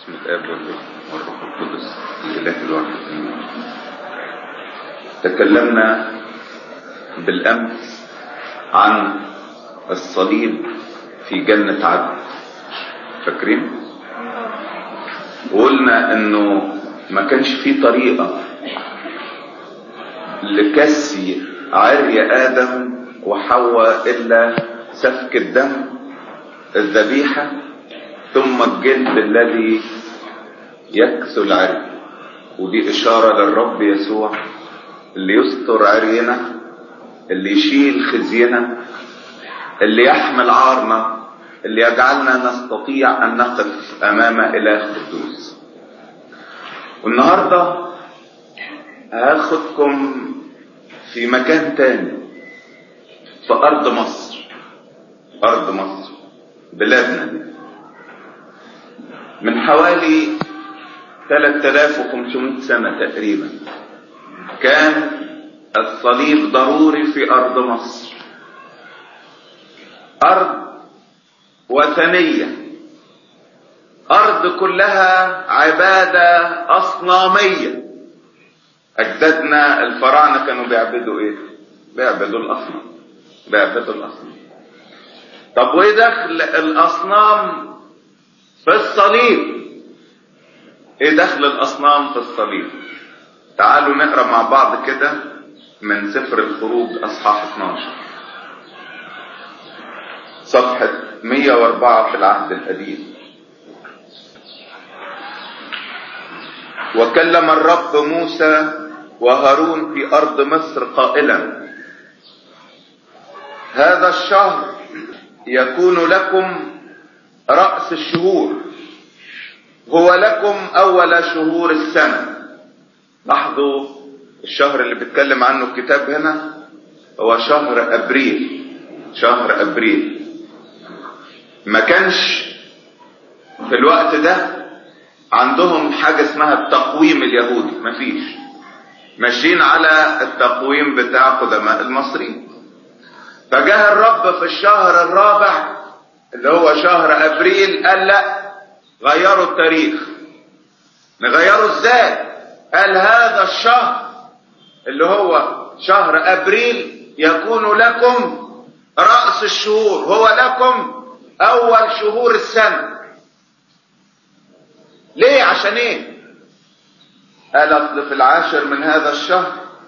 باسم الاب والابن والروح القدس الاله الواحد امين تكلمنا بالامس عن الصليب في جنة عدن فاكرين وقلنا انه ما كانش في طريقة لكسي عري ادم وحواء الا سفك الدم الذبيحة ثم الجلد الذي يكسو العري ودي اشارة للرب يسوع اللي يستر عرينا اللي يشيل خزينا اللي يحمل عارنا اللي يجعلنا نستطيع ان نقف امام اله قدوس والنهارده هاخدكم في مكان تاني في ارض مصر ارض مصر بلادنا دي من حوالي 3500 سنة تقريبا كان الصليب ضروري في أرض مصر أرض وثنية أرض كلها عبادة أصنامية أجدادنا الفراعنة كانوا بيعبدوا إيه؟ بيعبدوا الأصنام بيعبدوا الأصنام طب وإيه دخل الأصنام في الصليب؟ إيه دخل الأصنام في الصليب؟ تعالوا نقرا مع بعض كده من سفر الخروج اصحاح 12 صفحة 104 في العهد القديم وكلم الرب موسى وهارون في أرض مصر قائلا هذا الشهر يكون لكم رأس الشهور هو لكم أول شهور السنة لاحظوا الشهر اللي بيتكلم عنه الكتاب هنا هو شهر ابريل شهر ابريل ما كانش في الوقت ده عندهم حاجة اسمها التقويم اليهودي مفيش ماشيين على التقويم بتاع قدماء المصريين فجاء الرب في الشهر الرابع اللي هو شهر ابريل قال لا غيروا التاريخ نغيره ازاي قال هذا الشهر اللي هو شهر ابريل يكون لكم رأس الشهور هو لكم اول شهور السنة ليه عشان ايه قال اصل في العاشر من هذا الشهر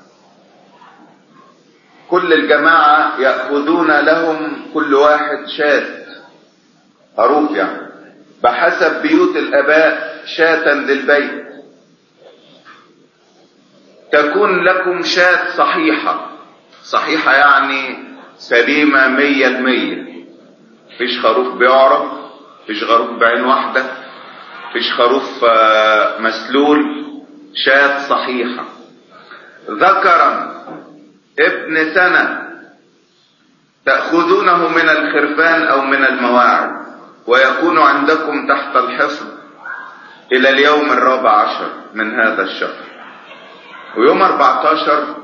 كل الجماعة يأخذون لهم كل واحد شاة خروف يعني بحسب بيوت الاباء شاة للبيت تكون لكم شاة صحيحة صحيحة يعني سليمة مية المية فيش خروف بيعرف فيش خروف بعين واحدة فيش خروف مسلول شاة صحيحة ذكرا ابن سنة تأخذونه من الخرفان أو من المواعظ ويكون عندكم تحت الحصن إلى اليوم الرابع عشر من هذا الشهر ويوم 14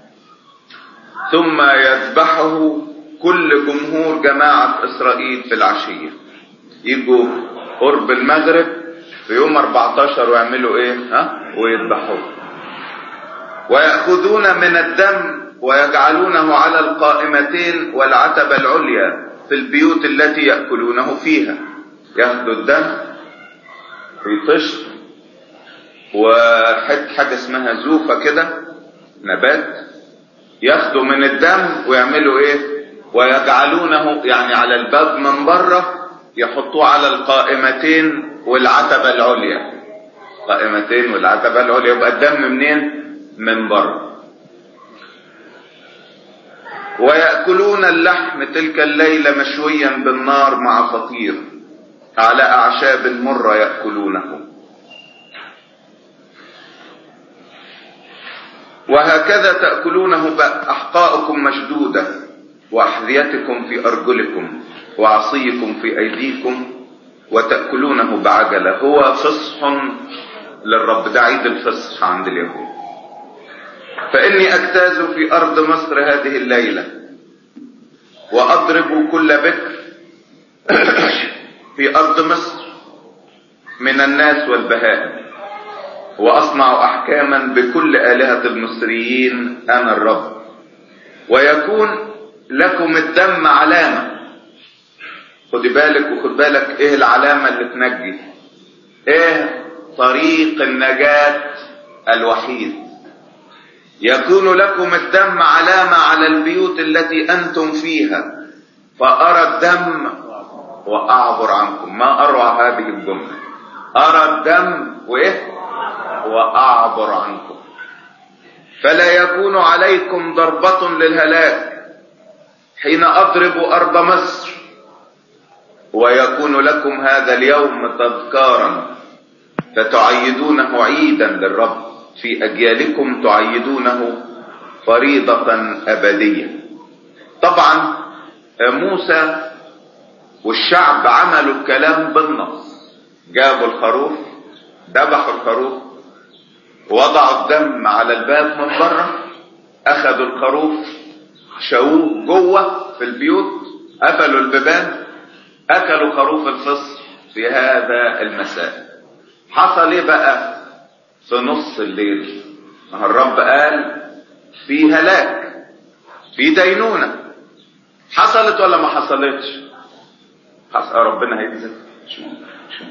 ثم يذبحه كل جمهور جماعة إسرائيل في العشية يجوا قرب المغرب في يوم 14 ويعملوا ايه ها ويذبحوه ويأخذون من الدم ويجعلونه على القائمتين والعتبة العليا في البيوت التي يأكلونه فيها ياخدوا الدم في طشت وحط حاجة اسمها زوفة كده نبات ياخدوا من الدم ويعملوا ايه ويجعلونه يعني على الباب من بره يحطوه على القائمتين والعتبة العليا قائمتين والعتبة العليا يبقى الدم منين من بره ويأكلون اللحم تلك الليلة مشويا بالنار مع فطير على أعشاب مرة يأكلونه وهكذا تأكلونه أحقاؤكم مشدودة وأحذيتكم في أرجلكم وعصيكم في أيديكم وتأكلونه بعجلة هو فصح للرب ده عيد الفصح عند اليهود فإني أجتاز في أرض مصر هذه الليلة وأضرب كل بكر في أرض مصر من الناس والبهائم وأصنع أحكاما بكل آلهة المصريين أنا الرب ويكون لكم الدم علامة خدي بالك وخد بالك ايه العلامة اللي تنجي ايه طريق النجاة الوحيد يكون لكم الدم علامة على البيوت التي أنتم فيها فأرى الدم وأعبر عنكم ما أروع هذه الجملة أرى الدم وإيه وأعبر عنكم فلا يكون عليكم ضربة للهلاك حين أضرب أرض مصر ويكون لكم هذا اليوم تذكارا فتعيدونه عيدا للرب في أجيالكم تعيدونه فريضة أبدية طبعا موسى والشعب عملوا الكلام بالنص جابوا الخروف ذبحوا الخروف وضعوا الدم على الباب من بره اخذوا الخروف شووه جوه في البيوت قفلوا البيبان اكلوا خروف الفصل في هذا المساء حصل ايه بقى في نص الليل ما الرب قال في هلاك في دينونه حصلت ولا ما حصلتش حصل ربنا هينزل شو شو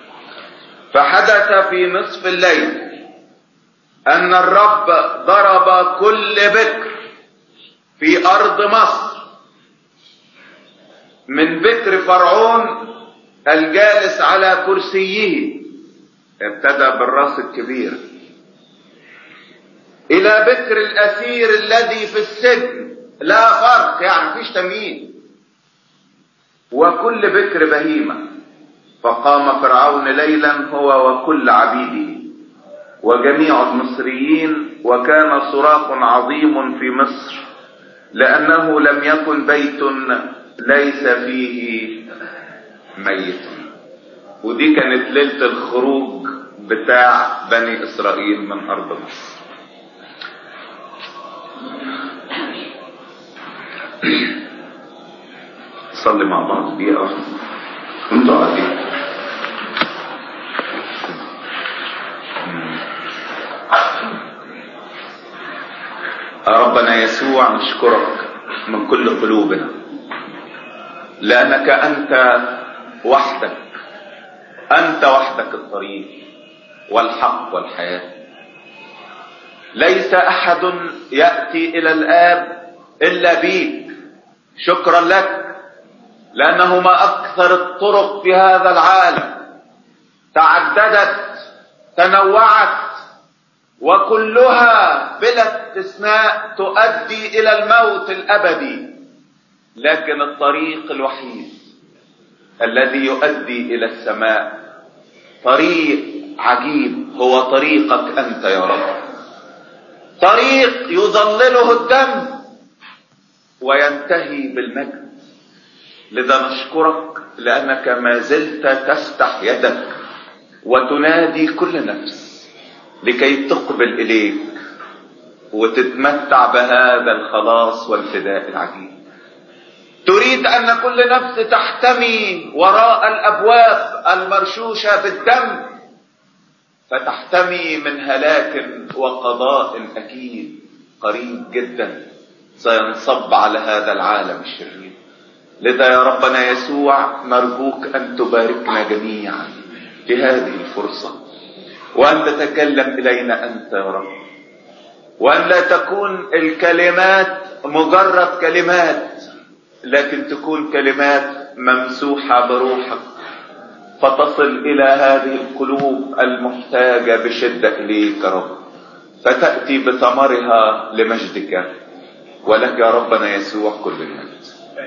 فحدث في نصف الليل ان الرب ضرب كل بكر في ارض مصر من بكر فرعون الجالس على كرسيه ابتدى بالراس الكبير الى بكر الاسير الذي في السجن لا فرق يعني مفيش تمييز وكل بكر بهيمة فقام فرعون ليلا هو وكل عبيده وجميع المصريين وكان صراخ عظيم في مصر لأنه لم يكن بيت ليس فيه ميت ودي كانت ليلة الخروج بتاع بني إسرائيل من أرض مصر صلي مع بعض دقيقة واحدة انتوا قاعدين ربنا يسوع نشكرك من كل قلوبنا لأنك أنت وحدك أنت وحدك الطريق والحق والحياة ليس أحد يأتي إلى الآب إلا بيك شكرا لك لأنه ما أكثر الطرق في هذا العالم تعددت تنوعت وكلها بلا استثناء تؤدي إلى الموت الأبدي لكن الطريق الوحيد الذي يؤدي إلى السماء طريق عجيب هو طريقك أنت يا رب طريق يظلله الدم وينتهي بالمجد لذا نشكرك لأنك ما زلت تفتح يدك وتنادي كل نفس لكي تقبل إليك وتتمتع بهذا الخلاص والفداء العجيب تريد أن كل نفس تحتمي وراء الأبواب المرشوشة بالدم فتحتمي من هلاك وقضاء أكيد قريب جدا سينصب على هذا العالم الشرير لذا يا ربنا يسوع نرجوك أن تباركنا جميعا بهذه الفرصة وأن تتكلم إلينا أنت يا رب وأن لا تكون الكلمات مجرد كلمات لكن تكون كلمات ممسوحة بروحك فتصل إلى هذه القلوب المحتاجة بشدة إليك يا رب فتأتي بثمرها لمجدك ولك يا ربنا يسوع كل المجد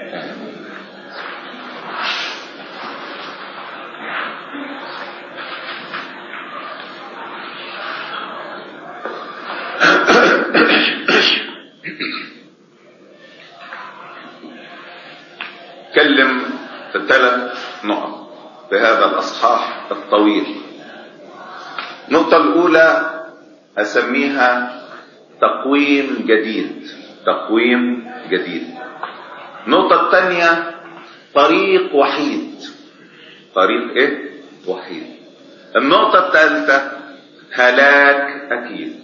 اتكلم في ثلاث نقط في هذا الاصحاح الطويل النقطة الأولى أسميها تقويم جديد تقويم جديد النقطة الثانية طريق وحيد طريق ايه؟ وحيد النقطة الثالثة هلاك أكيد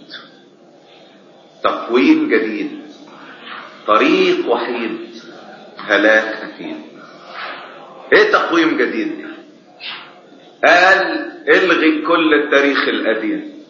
تقويم جديد طريق وحيد هلاك أكيد ايه تقويم جديد قال الغي كل التاريخ القديم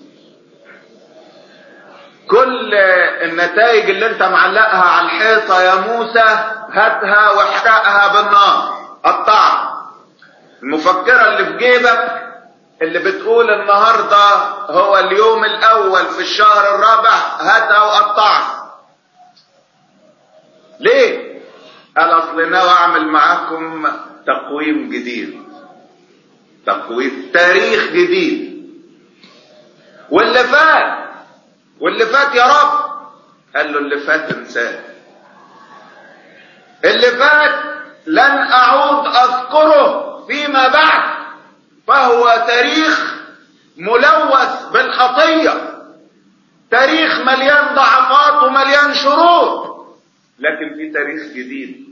كل النتائج اللي انت معلقها على الحيطة يا موسى هاتها واحرقها بالنار قطعها المفكرة اللي في جيبك اللي بتقول النهاردة هو اليوم الاول في الشهر الرابع هاتها وقطعها ليه قال اصل ناوي اعمل معاكم تقويم جديد تقويم تاريخ جديد واللي فات واللي فات يا رب قال له اللي فات انساه اللي فات لن اعود اذكره فيما بعد فهو تاريخ ملوث بالخطيه تاريخ مليان ضعفات ومليان شرور لكن في تاريخ جديد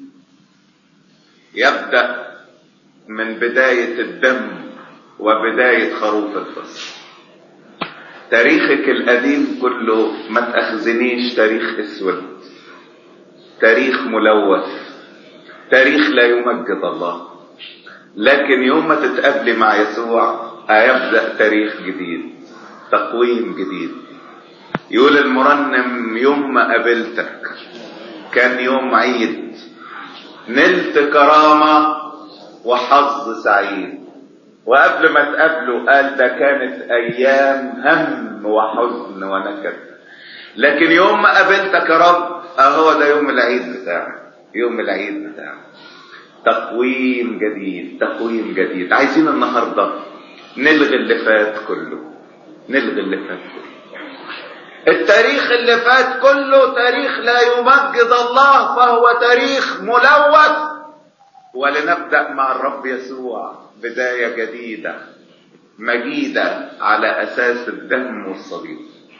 يبدا من بدايه الدم وبدايه خروف الفصل تاريخك القديم كله ما تأخذنيش تاريخ اسود تاريخ ملوث تاريخ لا يمجد الله لكن يوم ما تتقابلي مع يسوع هيبدأ تاريخ جديد تقويم جديد يقول المرنم يوم ما قابلتك كان يوم عيد نلت كرامة وحظ سعيد وقبل ما تقابله قال ده كانت ايام هم وحزن ونكد لكن يوم ما قابلتك يا رب اهو ده يوم العيد بتاعك يوم العيد بتاعك تقويم جديد تقويم جديد عايزين النهارده نلغي اللي فات كله نلغي اللي فات كله التاريخ اللي فات كله تاريخ لا يمجد الله فهو تاريخ ملوث ولنبدأ مع الرب يسوع بداية جديدة مجيدة على أساس الدم والصليب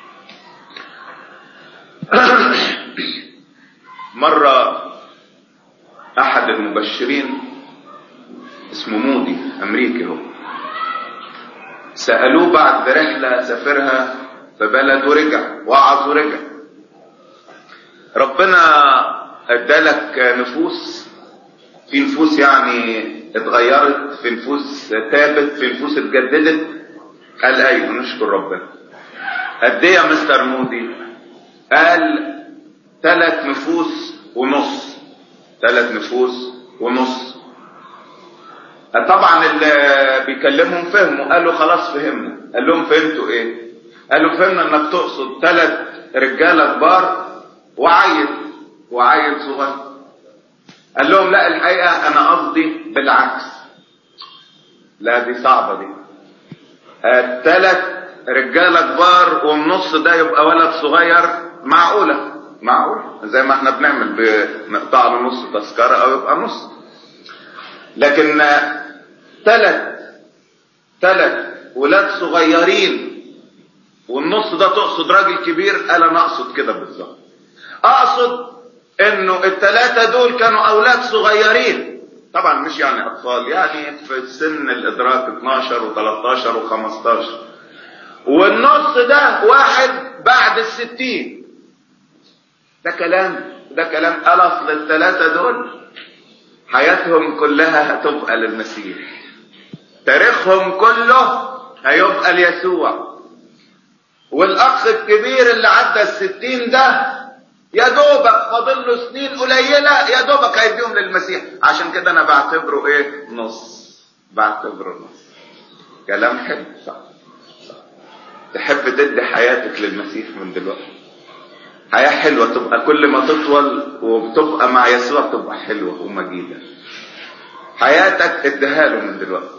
مرة أحد المبشرين اسمه مودي أمريكي هو سألوه بعد رحلة سافرها في بلد ورجع وعظ ورجع ربنا ادالك نفوس في نفوس يعني اتغيرت في نفوس تابت في نفوس اتجددت قال ايوه نشكر ربنا قد ايه يا مستر مودي قال ثلاث نفوس ونص ثلاث نفوس ونص طبعا اللي بيكلمهم فهموا قالوا خلاص فهمنا قال لهم فهمتوا ايه قالوا فهمنا انك تقصد ثلاث رجاله كبار وعيل وعيل صغير قال لهم لا الحقيقة أنا قصدي بالعكس لا دي صعبة دي الثلاث رجالة كبار والنص ده يبقى ولد صغير معقولة معقول زي ما احنا بنعمل بنقطع له نص تذكرة أو يبقى نص لكن ثلاث ثلاث ولاد صغيرين والنص ده تقصد راجل كبير قال انا اقصد كده بالظبط اقصد انه الثلاثة دول كانوا اولاد صغيرين طبعا مش يعني اطفال يعني في سن الادراك 12 و13 و15 والنص ده واحد بعد الستين ده كلام ده كلام قال اصل الثلاثة دول حياتهم كلها هتبقى للمسيح تاريخهم كله هيبقى ليسوع والاخ الكبير اللي عدى الستين ده يا دوبك فاضل له سنين قليله يا دوبك هيديهم للمسيح عشان كده انا بعتبره ايه نص بعتبره نص كلام حلو صح صح تحب تدي حياتك للمسيح من دلوقتي حياة حلوة تبقى كل ما تطول وبتبقى مع يسوع تبقى حلوة ومجيدة حياتك اديها له من دلوقتي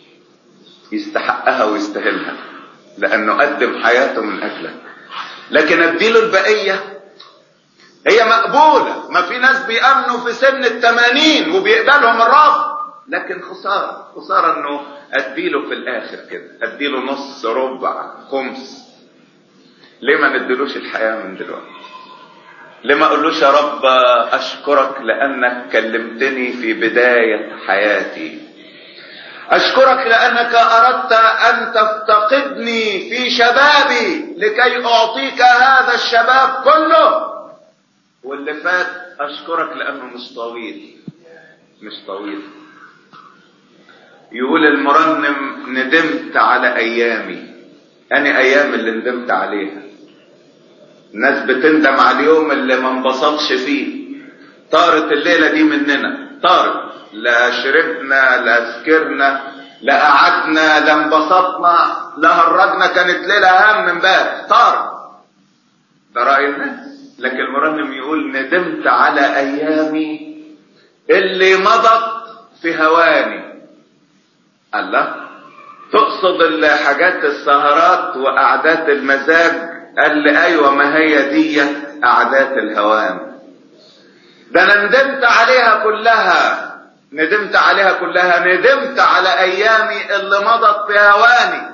يستحقها ويستاهلها لانه قدم حياته من اجلك لكن اديله البقيه هي مقبولة ما في ناس بيأمنوا في سن التمانين وبيقبلهم الرب لكن خسارة خسارة انه اديله في الاخر كده اديله نص ربع خمس ليه ما نديلوش الحياة من دلوقتي ليه ما اقولوش يا رب اشكرك لانك كلمتني في بداية حياتي اشكرك لانك اردت ان تفتقدني في شبابي لكي اعطيك هذا الشباب كله واللي فات اشكرك لانه مش طويل مش طويل يقول المرنم ندمت على ايامي اني ايام اللي ندمت عليها الناس بتندم على اليوم اللي ما انبسطش فيه طارت الليلة دي مننا طارت لا شربنا لا سكرنا لا قعدنا لا انبسطنا لا هرجنا كانت ليلة اهم امبارح طارت ده رأي الناس لكن المرنم يقول ندمت على ايامي اللي مضت في هواني الله تقصد الحاجات السهرات وقعدات المزاج قال لي ايوه ما هي دي قعدات الهوان ده انا ندمت عليها كلها ندمت عليها كلها ندمت على ايامي اللي مضت في هواني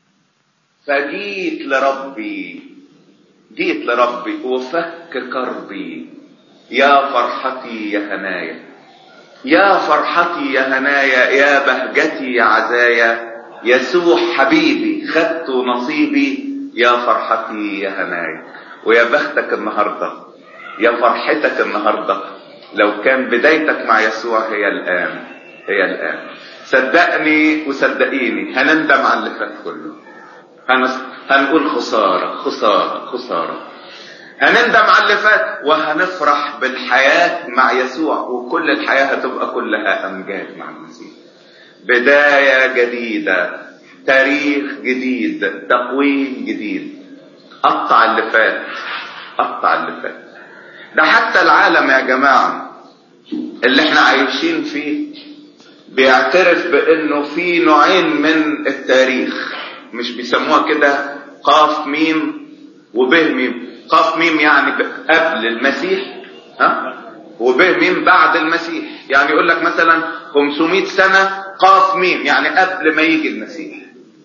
فجيت لربي جيت لربي وفك كربي يا فرحتي يا هنايا يا فرحتي يا هنايا يا بهجتي يا عزايا يسوع حبيبي خدت نصيبي يا فرحتي يا هنايا ويا بختك النهارده يا فرحتك النهارده لو كان بدايتك مع يسوع هي الان هي الان صدقني وصدقيني هنندم على اللي فات كله هنس... هنقول خساره خساره خساره هنندم على اللي فات وهنفرح بالحياه مع يسوع وكل الحياه هتبقى كلها امجاد مع المسيح بدايه جديده تاريخ جديد تقويم جديد قطع اللي فات قطع اللي فات ده حتى العالم يا جماعة اللي احنا عايشين فيه بيعترف بانه في نوعين من التاريخ مش بيسموها كده قاف ميم وبه ميم قاف ميم يعني قبل المسيح ها وبه ميم بعد المسيح يعني يقول لك مثلا 500 سنة قاف ميم يعني قبل ما يجي المسيح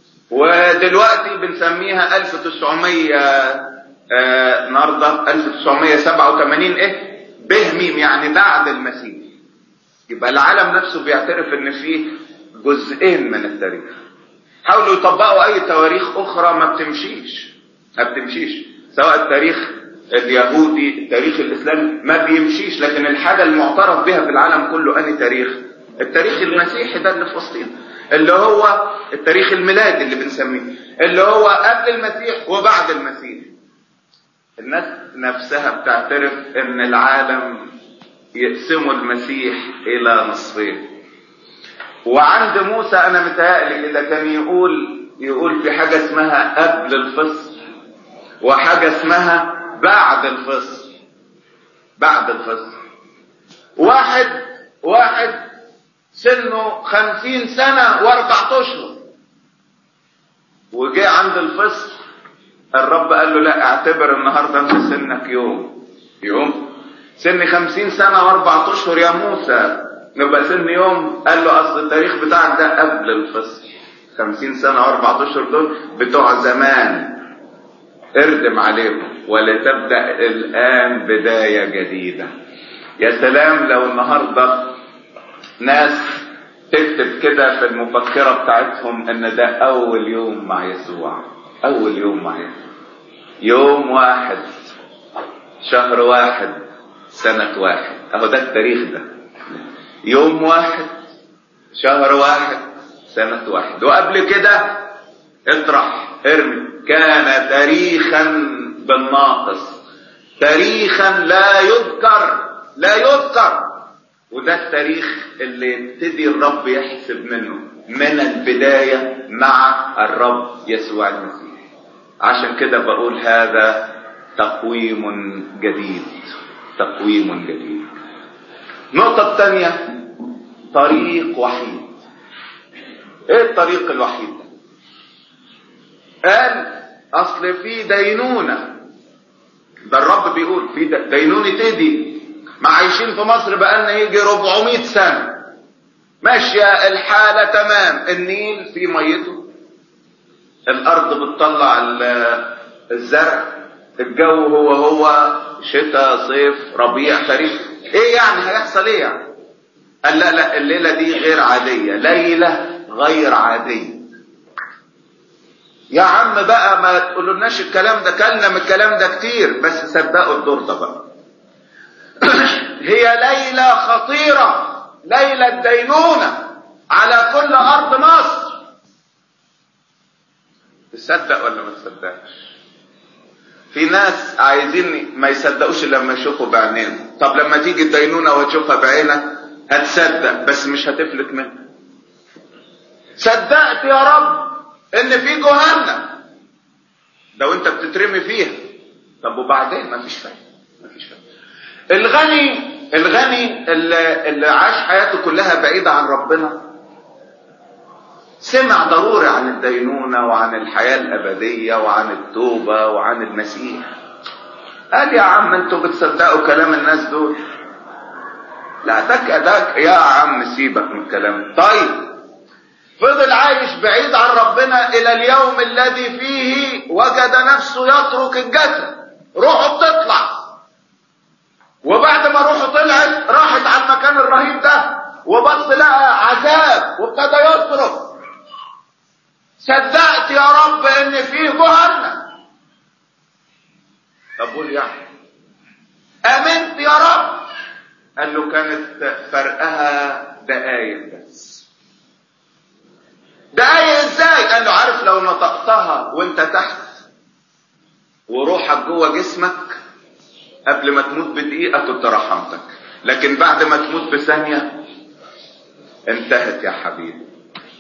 ودلوقتي بنسميها 1900 آه النهارده 1987 ايه به ميم يعني بعد المسيح يبقى العالم نفسه بيعترف ان فيه جزئين من التاريخ حاولوا يطبقوا اي تواريخ اخرى ما بتمشيش ما بتمشيش سواء التاريخ اليهودي التاريخ الاسلامي ما بيمشيش لكن الحاجه المعترف بها في العالم كله انهي تاريخ التاريخ المسيحي ده اللي في وسطنا اللي هو التاريخ الميلادي اللي بنسميه اللي هو قبل المسيح وبعد المسيح الناس نفسها بتعترف ان العالم يقسموا المسيح الى نصفين وعند موسى انا متهيألي كده كان يقول يقول في حاجة اسمها قبل الفصل وحاجة اسمها بعد الفصل بعد الفصل واحد واحد سنه خمسين سنة واربعة اشهر وجاء عند الفصل الرب قال له لا اعتبر النهاردة انت سنك يوم يوم سن خمسين سنة واربعة اشهر يا موسى نبقى سن يوم قال له اصل التاريخ بتاعك ده قبل الفصل خمسين سنة واربعة اشهر دول بتوع زمان اردم عليهم ولتبدأ الان بداية جديدة يا سلام لو النهاردة ناس تكتب كده في المفكرة بتاعتهم ان ده اول يوم مع يسوع اول يوم مع يسوع يوم واحد شهر واحد سنة واحد اهو ده التاريخ ده يوم واحد شهر واحد سنة واحد وقبل كده اطرح ارمي كان تاريخا بالناقص تاريخا لا يذكر لا يذكر وده التاريخ اللي يبتدي الرب يحسب منه من البداية مع الرب يسوع المسيح عشان كده بقول هذا تقويم جديد تقويم جديد النقطة الثانية طريق وحيد ايه الطريق الوحيد ده قال اصل في دينونة ده الرب بيقول في دينونة ايه دي ما عايشين في مصر بقالنا يجي 400 سنة ماشية الحالة تمام النيل في ميته الارض بتطلع الزرع الجو هو هو شتاء صيف ربيع خريف ايه يعني هيحصل ايه يعني قال لا لا الليلة دي غير عادية ليلة غير عادية يا عم بقى ما تقولولناش الكلام ده كلنا من الكلام ده كتير بس صدقوا الدور ده بقى هي ليلة خطيرة ليلة دينونة على كل أرض مصر تصدق ولا ما تصدقش في ناس عايزين ما يصدقوش لما يشوفوا بعينيهم طب لما تيجي الدينونة وتشوفها بعينك هتصدق بس مش هتفلت منها صدقت يا رب ان في جهنم لو انت بتترمي فيها طب وبعدين ما فيش فايده ما فيش فايده الغني الغني اللي, اللي عاش حياته كلها بعيدة عن ربنا سمع ضروري عن الدينونة وعن الحياة الأبدية وعن التوبة وعن المسيح قال يا عم انتوا بتصدقوا كلام الناس دول لا دك دك يا عم سيبك من الكلام طيب فضل عايش بعيد عن ربنا الى اليوم الذي فيه وجد نفسه يترك الجسد روحه بتطلع وبعد ما روحه طلعت راحت على المكان الرهيب ده وبص لقى عذاب وابتدى يصرخ صدقت يا رب ان فيه جهنم طب قول يعني امنت يا رب قال له كانت فرقها دقايق بس دقايق ازاي قال له عارف لو نطقتها وانت تحت وروحك جوه جسمك قبل ما تموت بدقيقة كنت رحمتك لكن بعد ما تموت بثانية انتهت يا حبيبي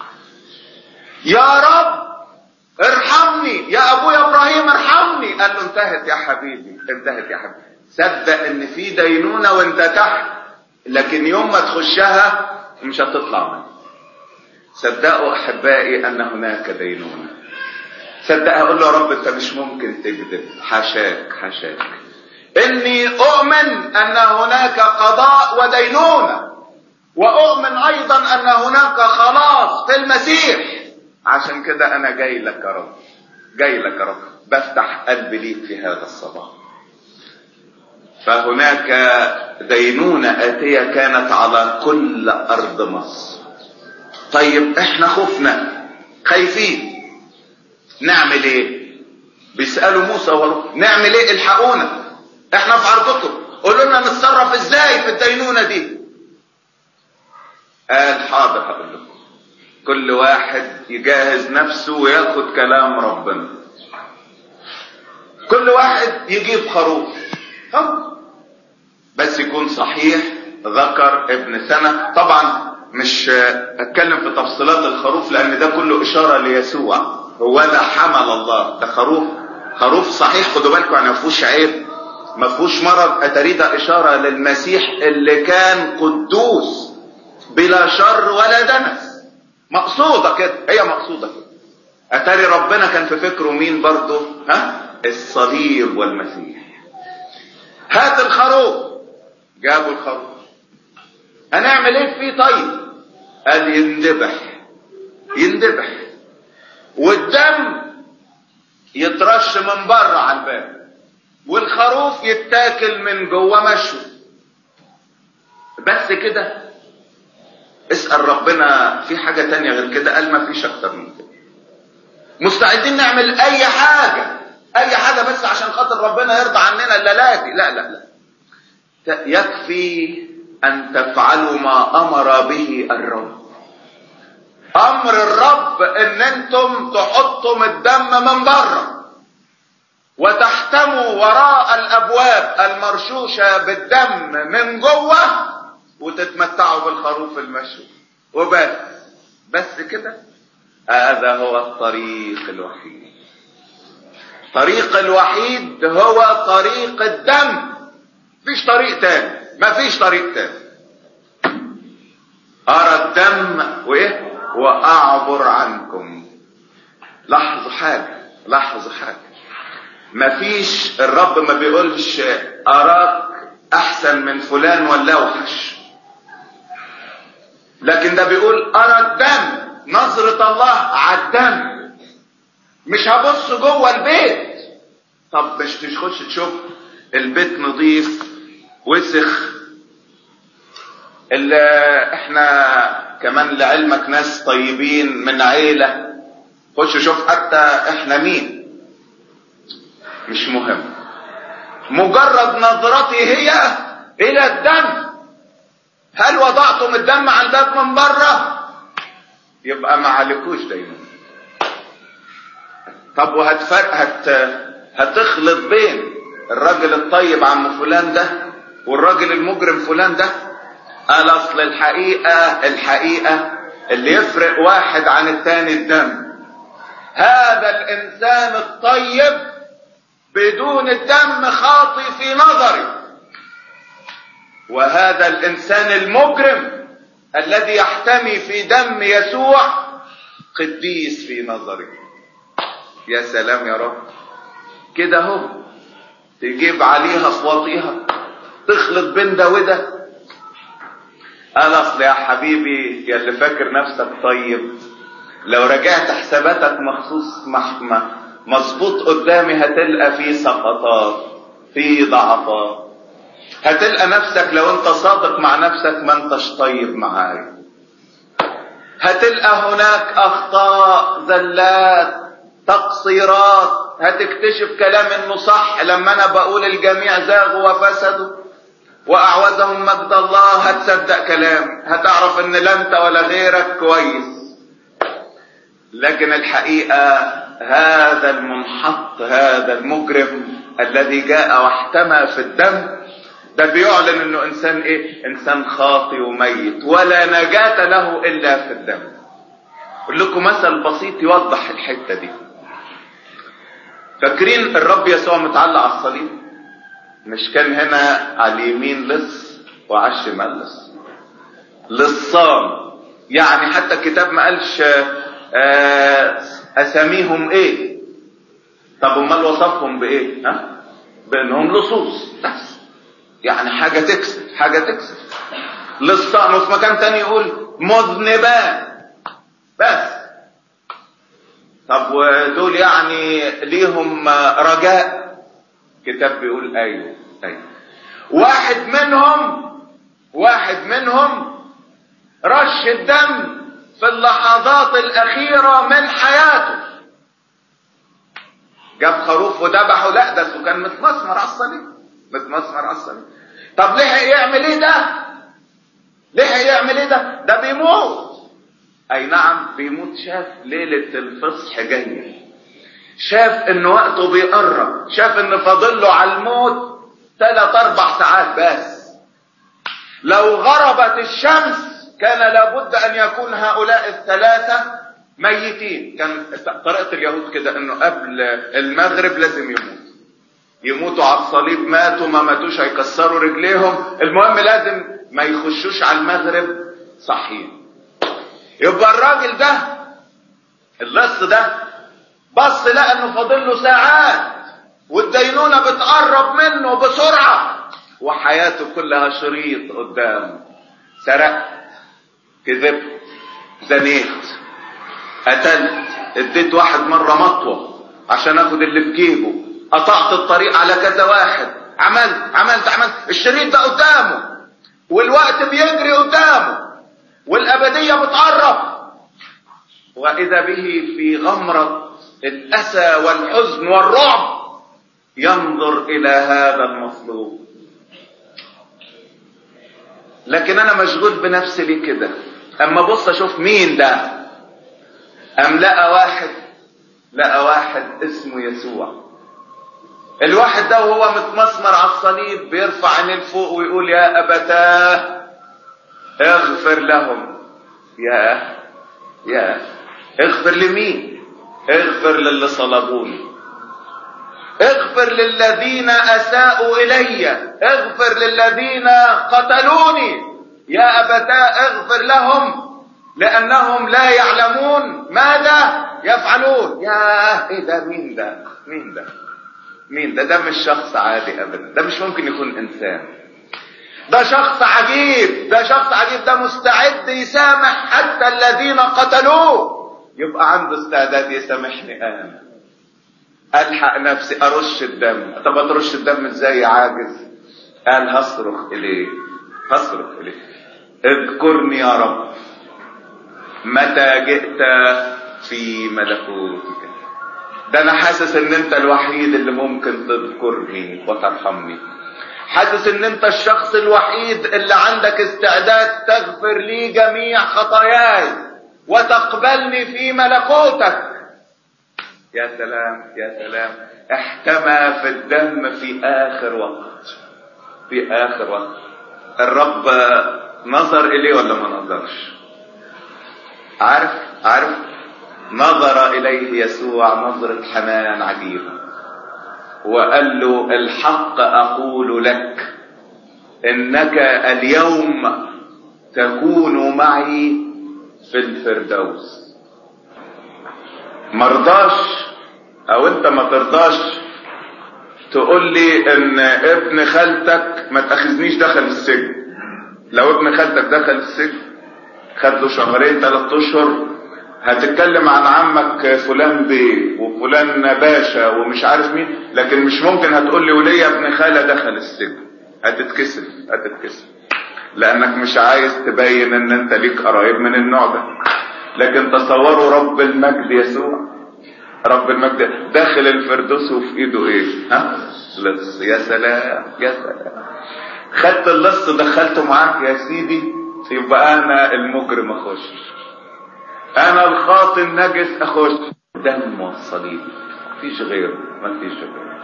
يا رب ارحمني يا ابويا ابراهيم ارحمني قال له انتهت يا حبيبي انتهت يا حبيبي صدق ان في دينونة وانت تحت لكن يوم ما تخشها مش هتطلع منها صدقوا احبائي ان هناك دينونة صدق اقول له يا رب انت مش ممكن تكذب حاشاك حاشاك اني اؤمن ان هناك قضاء ودينونة واؤمن ايضا ان هناك خلاص في المسيح عشان كده انا جاي لك يا رب جاي لك يا رب بفتح قلبي ليك في هذا الصباح فهناك دينونة آتية كانت على كل أرض مصر طيب احنا خفنا خايفين نعمل ايه بيسألوا موسى وهو نعمل ايه الحقونا احنا في عرضكم قولوا لنا نتصرف ازاي في الدينونة دي قال حاضر هقول لكم كل واحد يجهز نفسه وياخد كلام ربنا كل واحد يجيب خروف خروف بس يكون صحيح ذكر ابن سنة طبعا مش اتكلم في تفصيلات الخروف لان ده كله اشارة ليسوع هو ده حمل الله ده خروف خروف صحيح خدوا بالكم يعني ما فيهوش عيب ما فيهوش مرض اتاري ده اشارة للمسيح اللي كان قدوس بلا شر ولا دنس مقصودة كده هي مقصودة كده اتاري ربنا كان في فكره مين برضه ها الصليب والمسيح هات الخروف جابوا الخروف هنعمل ايه فيه طيب قال يندبح يندبح والدم يترش من بره على الباب والخروف يتاكل من جوه مشوي بس كده اسأل ربنا في حاجة تانية غير كده قال ما فيش اكتر من كده مستعدين نعمل اي حاجة اي حاجة بس عشان خاطر ربنا يرضى عننا الليلة دي لا لا لا يكفي ان تفعلوا ما امر به الرب امر الرب ان انتم تحطوا الدم من بره وتحتموا وراء الابواب المرشوشة بالدم من جوه وتتمتعوا بالخروف المشوي وبس بس كده هذا هو الطريق الوحيد الطريق الوحيد هو طريق الدم مفيش طريق تاني مفيش طريق تاني ارى الدم وايه واعبر عنكم لاحظوا حاجه لاحظوا حاجه مفيش الرب ما بيقولش اراك احسن من فلان ولا اوحش لكن ده بيقول ارى الدم نظرة الله على الدم مش هبص جوه البيت طب مش تخش تشوف البيت نظيف وسخ اللي احنا كمان لعلمك ناس طيبين من عيلة خش شوف حتى احنا مين مش مهم مجرد نظرتي هي الى الدم هل وضعتم الدم على الباب من بره يبقى ما عليكوش دايما طب وهتفرق هت هتخلط بين الراجل الطيب عم فلان ده والراجل المجرم فلان ده قال اصل الحقيقة الحقيقة اللي يفرق واحد عن التاني الدم هذا الانسان الطيب بدون الدم خاطي في نظري وهذا الانسان المجرم الذي يحتمي في دم يسوع قديس في نظري يا سلام يا رب كده اهو تجيب عليها في وطيها تخلط بين ده وده قال اصل يا حبيبي يا اللي فاكر نفسك طيب لو رجعت حساباتك مخصوص محمى مظبوط قدامي هتلقى في سقطات في ضعفات هتلقى نفسك لو انت صادق مع نفسك ما انتش طيب معايا هتلقى هناك اخطاء زلات تقصيرات هتكتشف كلام انه صح لما انا بقول الجميع زاغوا وفسدوا واعوزهم مجد الله هتصدق كلام هتعرف ان لا انت ولا غيرك كويس لكن الحقيقة هذا المنحط هذا المجرم الذي جاء واحتمى في الدم ده بيعلن انه انسان ايه انسان خاطي وميت ولا نجاة له الا في الدم اقول لكم مثل بسيط يوضح الحتة دي فاكرين الرب يسوع متعلق على الصليب مش كان هنا على اليمين لص وعلى الشمال لص لصان يعني حتى الكتاب ما قالش آه اساميهم ايه طب امال وصفهم بايه ها بانهم لصوص بس يعني حاجه تكسب حاجه تكسب لصان وفي مكان تاني يقول مذنبان بس طب ودول يعني ليهم رجاء كتاب بيقول ايوه ايوه واحد منهم واحد منهم رش الدم في اللحظات الأخيرة من حياته جاب خروف وذبحه لا ده كان متمسمر على الصليب متمسمر على الصليب طب لحق يعمل ايه ده؟ لحق يعمل ايه ده؟ ده بيموت اي نعم بيموت شاف ليلة الفصح جاية شاف ان وقته بيقرب شاف ان فاضل له على الموت ثلاث اربع ساعات بس لو غربت الشمس كان لابد ان يكون هؤلاء الثلاثة ميتين كان طريقة اليهود كده انه قبل المغرب لازم يموت يموتوا على الصليب ماتوا ما ماتوش هيكسروا رجليهم المهم لازم ما يخشوش على المغرب صحيين يبقى الراجل ده اللص ده بص لقى انه فاضل له ساعات والدينونة بتقرب منه بسرعة وحياته كلها شريط قدامه سرقت كذبت زنيت قتلت اديت واحد مرة مطوة عشان اخد اللي في جيبه قطعت الطريق على كذا واحد عملت عملت عملت الشريط ده قدامه والوقت بيجري قدامه والأبدية بتقرب وإذا به في غمرة الأسى والحزن والرعب ينظر إلى هذا المطلوب لكن أنا مشغول بنفسي ليه كده أما بص أشوف مين ده أم لقى واحد لقى واحد اسمه يسوع الواحد ده وهو متمسمر على الصليب بيرفع عينيه لفوق ويقول يا أبتاه اغفر لهم يا يا اغفر لمين اغفر للي صلبوني اغفر للذين اساءوا الي اغفر للذين قتلوني يا ابتاه اغفر لهم لانهم لا يعلمون ماذا يفعلون يا ايه ده مين ده مين ده مين ده ده مش شخص عادي ابدا ده مش ممكن يكون انسان ده شخص عجيب ده شخص عجيب ده مستعد يسامح حتى الذين قتلوه يبقى عنده استعداد يسامحني انا الحق نفسي ارش الدم طب اترش الدم ازاي يا عاجز قال هصرخ اليه هصرخ اليه اذكرني يا رب متى جئت في ملكوتك ده انا حاسس ان انت الوحيد اللي ممكن تذكرني وترحمني حاسس ان انت الشخص الوحيد اللي عندك استعداد تغفر لي جميع خطاياي وتقبلني في ملكوتك يا سلام يا سلام احتمى في الدم في اخر وقت في اخر وقت الرب نظر اليه ولا ما نظرش عارف عارف نظر اليه يسوع نظرة حنان عجيبة وقال له الحق اقول لك انك اليوم تكون معي في الفردوس مرضاش او انت ما ترضاش تقول لي ان ابن خالتك ما تاخذنيش دخل السجن لو ابن خالتك دخل السجن خد له شهرين ثلاث اشهر هتتكلم عن عمك فلان بيه وفلان باشا ومش عارف مين لكن مش ممكن هتقول لي وليا ابن خالة دخل السجن هتتكسف هتتكسف لانك مش عايز تبين ان انت ليك قرايب من النوع ده لكن تصوروا رب المجد يسوع رب المجد داخل الفردوس وفي ايده ايه ها لص يا سلام يا سلام خدت اللص دخلته معاك يا سيدي يبقى انا المجرم اخش انا الخاطئ النجس اخش دم والصليب مفيش غيره مفيش غيره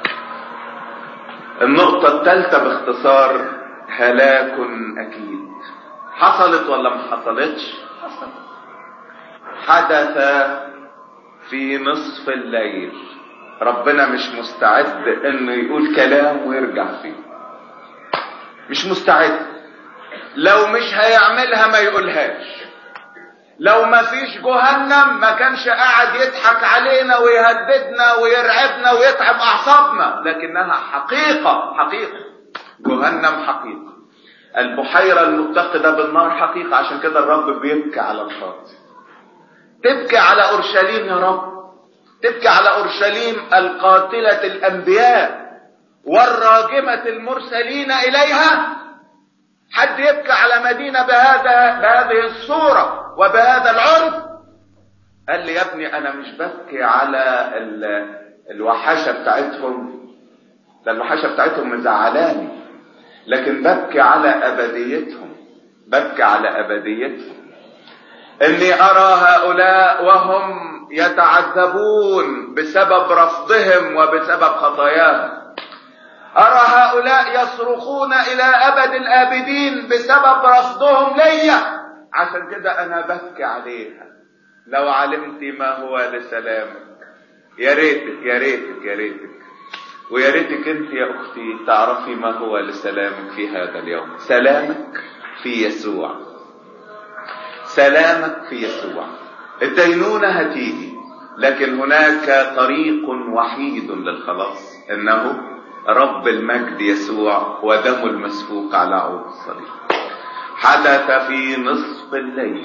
النقطة الثالثة باختصار هلاك اكيد حصلت ولا ما حصلتش حصلت حدث في نصف الليل ربنا مش مستعد انه يقول كلام ويرجع فيه مش مستعد لو مش هيعملها ما يقولهاش لو ما فيش جهنم ما كانش قاعد يضحك علينا ويهددنا ويرعبنا ويتعب اعصابنا لكنها حقيقة حقيقة جهنم حقيقة البحيرة المتقدة بالنار حقيقة عشان كده الرب بيبكي على الخاطئ تبكي على اورشليم يا رب تبكي على اورشليم القاتلة الانبياء والراجمة المرسلين اليها حد يبكي على مدينة بهذا بهذه الصورة وبهذا العنف قال لي يا ابني انا مش ببكي على ال... الوحشة بتاعتهم ده الوحشة بتاعتهم مزعلاني لكن ببكي على ابديتهم ببكي على ابديتهم اني ارى هؤلاء وهم يتعذبون بسبب رفضهم وبسبب خطاياهم ارى هؤلاء يصرخون الى ابد الابدين بسبب رفضهم ليا عشان كده انا ببكي عليها لو علمت ما هو لسلامك يا ريتك يا ريتك يا ريتك ويا ريتك انت يا اختي تعرفي ما هو لسلامك في هذا اليوم سلامك في يسوع سلامك في يسوع الدينونة هتيجي لكن هناك طريق وحيد للخلاص انه رب المجد يسوع ودمه المسفوك على عود الصليب حدث في نصف الليل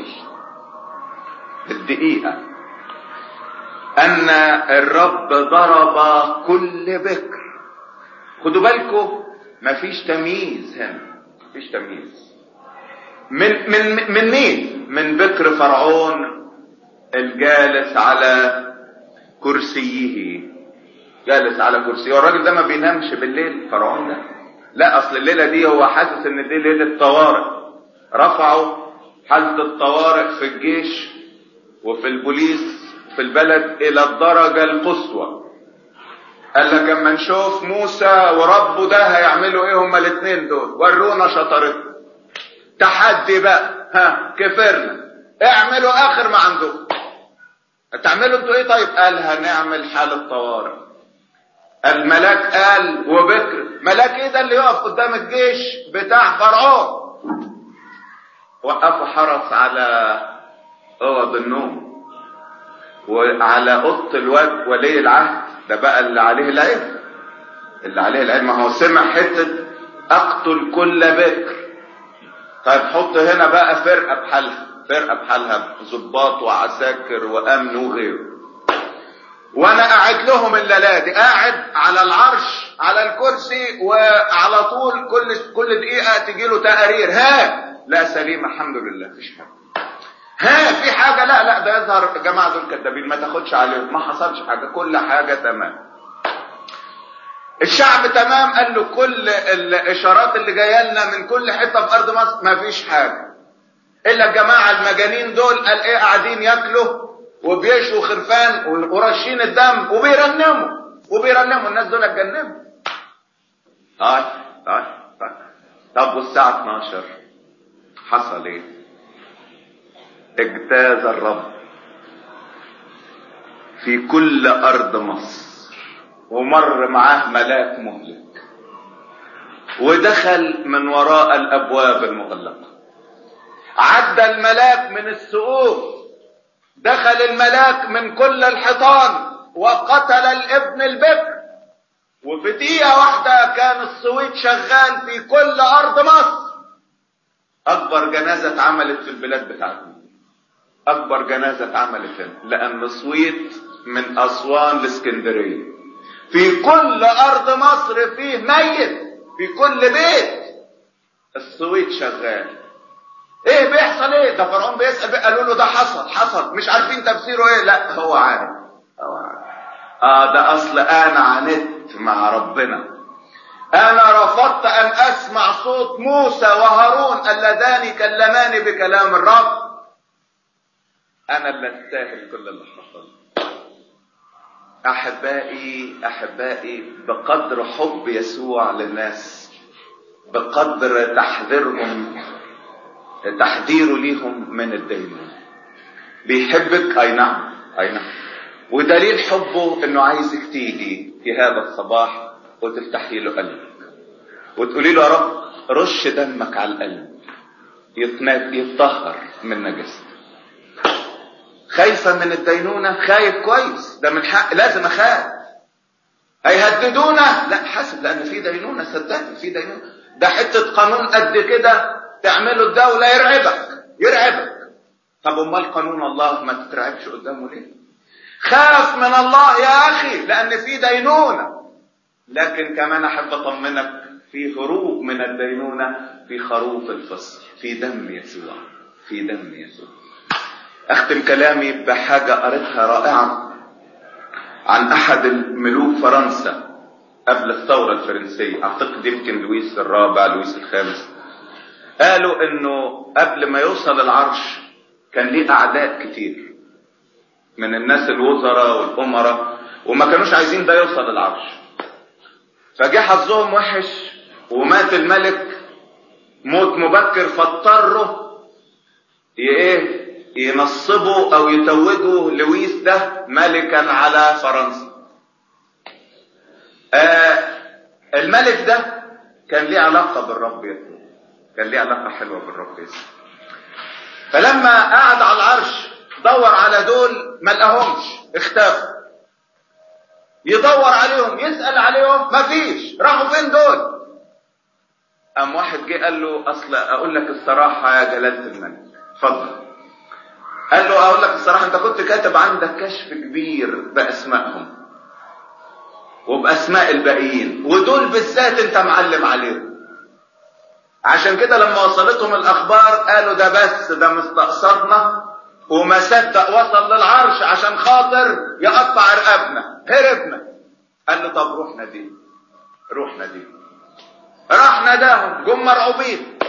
الدقيقة أن الرب ضرب كل بكر خدوا بالكم مفيش تمييز هنا مفيش تمييز من من من مين؟ من بكر فرعون الجالس على كرسيه جالس على كرسيه والراجل ده ما بينامش بالليل فرعون ده لا اصل الليله دي هو حاسس ان دي ليله طوارئ رفعوا حالة الطوارئ في الجيش وفي البوليس في البلد الى الدرجة القصوى قال لك اما نشوف موسى وربه ده هيعملوا ايه هما الاثنين دول ورونا شطارتهم تحدي بقى ها كفرنا اعملوا اخر ما عندكم هتعملوا انتوا ايه طيب قال هنعمل حالة طوارئ الملاك قال وبكر ملاك ايه ده اللي يقف قدام الجيش بتاع فرعون وقفوا حرس على اوض النوم وعلى اوضه الواد ولي العهد ده بقى اللي عليه العين اللي عليه العين ما هو سمع حته اقتل كل بكر طيب حط هنا بقى فرقه بحالها فرقه بحالها ضباط وعساكر وامن وغيره وانا قاعد لهم الليله دي قاعد على العرش على الكرسي وعلى طول كل كل دقيقه تجي له تقارير ها لا سليم الحمد لله مفيش حاجه ها في حاجة لا لا ده يظهر الجماعة دول كذابين ما تاخدش عليهم ما حصلش حاجة كل حاجة تمام الشعب تمام قال له كل الاشارات اللي جايه لنا من كل حته في ارض مصر ما فيش حاجه الا الجماعه المجانين دول قال ايه قاعدين ياكلوا وبيشوا خرفان ورشين الدم وبيرنموا وبيرنموا الناس دول اتجننوا طيب طيب طيب طب والساعه 12 حصل ايه اجتاز الرب في كل ارض مصر ومر معاه ملاك مهلك ودخل من وراء الابواب المغلقه عدى الملاك من السقوف دخل الملاك من كل الحيطان وقتل الابن البكر وفي دقيقة واحدة كان الصويت شغال في كل أرض مصر أكبر جنازة اتعملت في البلاد بتاعتنا أكبر جنازة اتعملت هنا لأن الصويت من أسوان لاسكندرية في كل أرض مصر فيه ميت في كل بيت الصويت شغال ايه بيحصل ايه ده فرعون بيسال قالوا له ده حصل حصل مش عارفين تفسيره ايه لا هو عارف هو عارف اه ده اصل انا عاندت مع ربنا انا رفضت ان اسمع صوت موسى وهارون اللذان كلمان بكلام الرب انا اللي استاهل كل اللي حصل احبائي احبائي بقدر حب يسوع للناس بقدر تحذيرهم تحذيره ليهم من الدينونة بيحبك اي نعم اي نعم ودليل حبه انه عايزك تيجي في هذا الصباح وتفتحي له قلبك وتقولي له يا رب رش دمك على القلب يتطهر من نجاسته خايفة من الدينونة خايف كويس ده من حق لازم اخاف هيهددونا لا حاسب لان في دينونة صدقني في دينونة ده حتة قانون قد كده تعمله الدولة يرعبك يرعبك طب امال قانون الله ما تترعبش قدامه ليه خاف من الله يا اخي لان في دينونة لكن كمان احب اطمنك في هروب من الدينونة في خروف الفصل في دم يسوع في دم يسوع اختم كلامي بحاجة قريتها رائعة عن احد الملوك فرنسا قبل الثورة الفرنسية اعتقد يمكن لويس الرابع لويس الخامس قالوا انه قبل ما يوصل العرش كان ليه اعداء كتير من الناس الوزراء والامراء وما كانوش عايزين ده يوصل العرش فجه حظهم وحش ومات الملك موت مبكر فاضطروا ايه ينصبوا او يتوجوا لويس ده ملكا على فرنسا آه الملك ده كان ليه علاقة بالرب يسوع كان ليه علاقة حلوة بالرب يسوع فلما قعد على العرش دور على دول ما لقاهمش اختفوا يدور عليهم يسأل عليهم مفيش راحوا فين دول قام واحد جه قال له اصل اقول لك الصراحة يا جلالة الملك اتفضل قال له اقول لك الصراحة انت كنت كاتب عندك كشف كبير باسمائهم وباسماء الباقيين ودول بالذات انت معلم عليهم عشان كده لما وصلتهم الاخبار قالوا ده بس ده مستقصدنا وما صدق وصل للعرش عشان خاطر يقطع رقبنا هربنا قال له طب روح ناديه روح ناديه راح ناداهم جم مرعوبين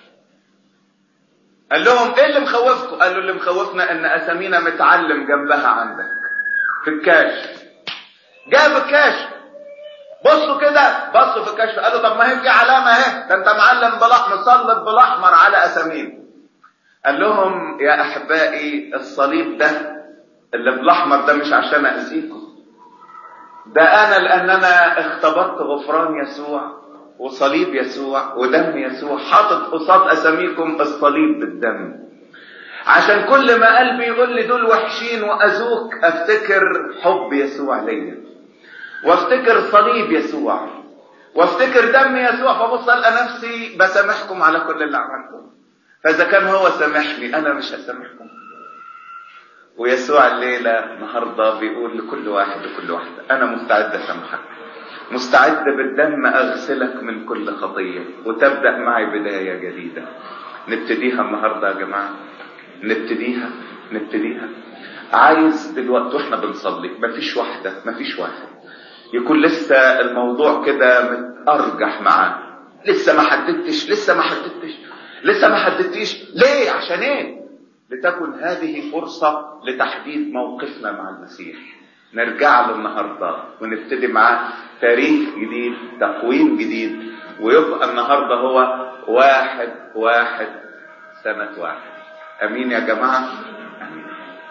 قال لهم ايه اللي مخوفكم قالوا اللي مخوفنا ان اسامينا متعلم جنبها عندك في الكاش جاب الكاش بصوا كده بصوا في الكشف قالوا طب ما هي في علامه اهي ده انت معلم بالاحمر مسلط بالاحمر على اسامينا قال لهم يا احبائي الصليب ده اللي بالاحمر ده مش عشان اذيكم ده انا لان انا اختبرت غفران يسوع وصليب يسوع ودم يسوع حاطط قصاد اساميكم الصليب بالدم عشان كل ما قلبي يقول لي دول وحشين واذوك افتكر حب يسوع ليا وافتكر صليب يسوع وافتكر دم يسوع فبص القى نفسي بسامحكم على كل اللي عملته فاذا كان هو سامحني انا مش هسامحكم ويسوع الليله النهارده بيقول لكل واحد وكل واحده انا مستعد اسامحك مستعد بالدم اغسلك من كل خطيه وتبدا معي بدايه جديده نبتديها النهارده يا جماعه نبتديها نبتديها عايز دلوقتي واحنا بنصلي مفيش واحدة مفيش واحد يكون لسه الموضوع كده متأرجح معاه لسه ما حددتش لسه ما حددتش لسه ما حددتيش ليه عشان ايه لتكن هذه فرصة لتحديد موقفنا مع المسيح نرجع له النهارده ونبتدي معاه تاريخ جديد تقويم جديد ويبقى النهارده هو واحد واحد سنة واحد امين يا جماعة امين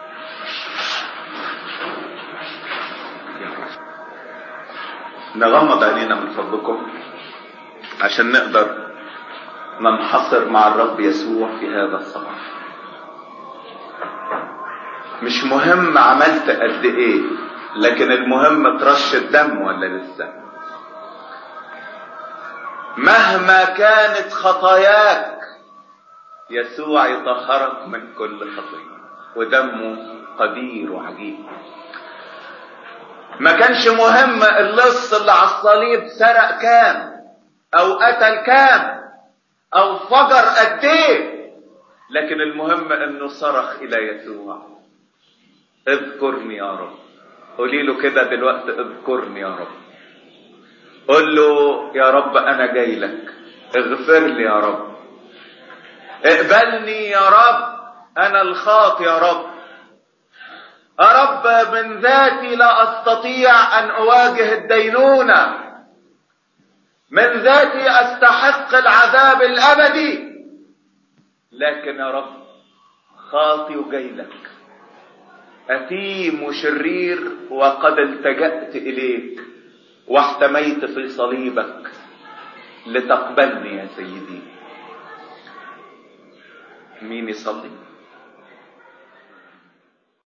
نغمض عينينا من فضلكم عشان نقدر ننحصر مع الرب يسوع في هذا الصباح مش مهم عملت قد ايه لكن المهم ترش الدم ولا لسه مهما كانت خطاياك يسوع يطهرك من كل خطيه ودمه قدير وعجيب ما كانش مهم اللص اللي على الصليب سرق كام او قتل كام او فجر قد ايه لكن المهم انه صرخ الى يسوع اذكرني يا رب قولي له كده دلوقتي اذكرني يا رب قول له يا رب انا جاي لك اغفر لي يا رب اقبلني يا رب انا الخاطي يا رب يا رب من ذاتي لا استطيع ان اواجه الدينونه من ذاتي استحق العذاب الابدي لكن يا رب خاطي وجاي لك اثيم وشرير وقد التجات اليك واحتميت في صليبك لتقبلني يا سيدي مين يصلي